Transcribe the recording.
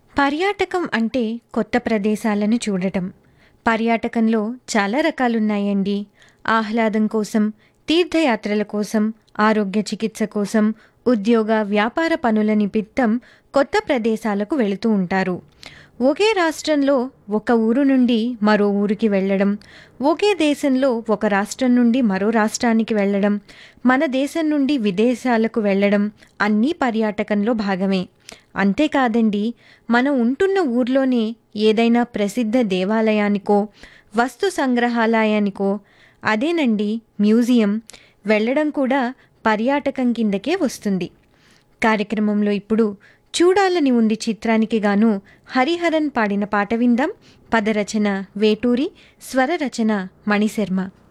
పర్యాటకం అంటే కొత్త ప్రదేశాలను చూడటం పర్యాటకంలో చాలా రకాలున్నాయండి ఆహ్లాదం కోసం తీర్థయాత్రల కోసం ఆరోగ్య చికిత్స కోసం ఉద్యోగ వ్యాపార పనుల నిమిత్తం కొత్త ప్రదేశాలకు వెళుతూ ఉంటారు ఒకే రాష్ట్రంలో ఒక ఊరు నుండి మరో ఊరికి వెళ్ళడం ఒకే దేశంలో ఒక రాష్ట్రం నుండి మరో రాష్ట్రానికి వెళ్ళడం మన దేశం నుండి విదేశాలకు వెళ్ళడం అన్నీ పర్యాటకంలో భాగమే అంతేకాదండి మనం ఉంటున్న ఊర్లోనే ఏదైనా ప్రసిద్ధ దేవాలయానికో వస్తు సంగ్రహాలయానికో అదేనండి మ్యూజియం వెళ్ళడం కూడా పర్యాటకం కిందకే వస్తుంది కార్యక్రమంలో ఇప్పుడు చూడాలని ఉంది చిత్రానికి గాను హరిహరన్ పాడిన పాట విందాం పదరచన వేటూరి స్వరరచన మణిశర్మ